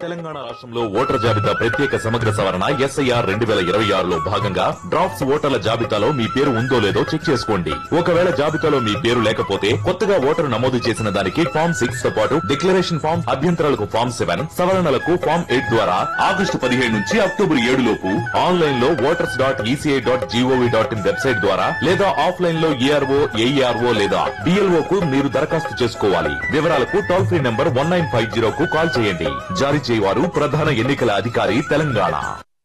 తెలంగాణ రాష్ట్రంలో ఓటర్ జాబితా ప్రత్యేక సమగ్ర సవరణ ఎస్ఐఆర్ రెండు వేల ఇరవై ఆరులో భాగంగా డ్రాఫ్ట్స్ ఓటర్ల జాబితాలో మీ పేరు ఉందో లేదో చెక్ చేసుకోండి ఒకవేళ జాబితాలో మీ పేరు లేకపోతే కొత్తగా ఓటరు నమోదు చేసిన దానికి ఫామ్ సిక్స్ తో పాటు డిక్లరేషన్ ఫామ్ అభ్యంతరాలకు ఫామ్ సెవెన్ సవరణలకు ఫామ్ ఎయిట్ ద్వారా ఆగస్టు పదిహేడు నుంచి అక్టోబర్ ఏడు లోపు ఆన్లైన్ లో voters dot ECI dot GOV dot in website ద్వారా లేదా ఆఫ్లైన్ లో ఏఆర్ఓ ఏఈఆర్ఓ లేదా డిఎల్ఓ కు మీరు దరఖాస్తు చేసుకోవాలి వివరాలకు toll free number one nine five zero కు కాల్ చేయండి జారీ చేయవారు ప్రధాన ఎన్నికల అధికారి తెలంగాణ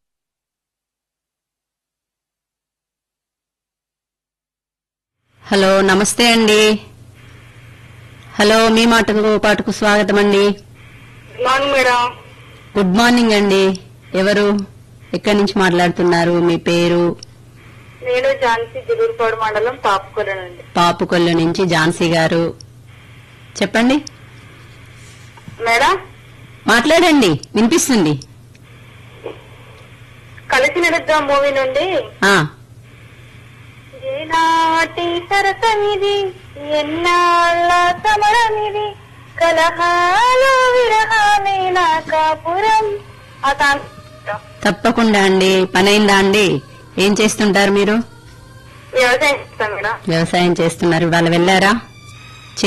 హలో నమస్తే అండి హలో మీ మాటకు పాటుకు స్వాగతం అండి good morning madam good morning అండి ఎవరు ఎక్కడి నుంచి మాట్లాడుతున్నారు మీ పేరు నేను ఝాన్సీ జిలూరుపాడు మండలం పాపుకొలనండి పాపుకొల్లు నుంచి ఝాన్సీ గారు చెప్పండి మేడం మాట్లాడండి వినిపిస్తుంది కలిసి నిరుద్దాం మూవీ నుండి ఆ ఏనాటి సరసమిది ఎన్నాళ్ళ సమరమిది కలహాలు విరహాలే నా కాపురం ఆ సాంగ్ తప్పకుండా అండి పనైందా అండి ఏం చేస్తుంటారు మీరు వ్యవసాయం చేస్తాం మేడం వ్యవసాయం చేస్తున్నారు ఇవాళ వెళ్ళారా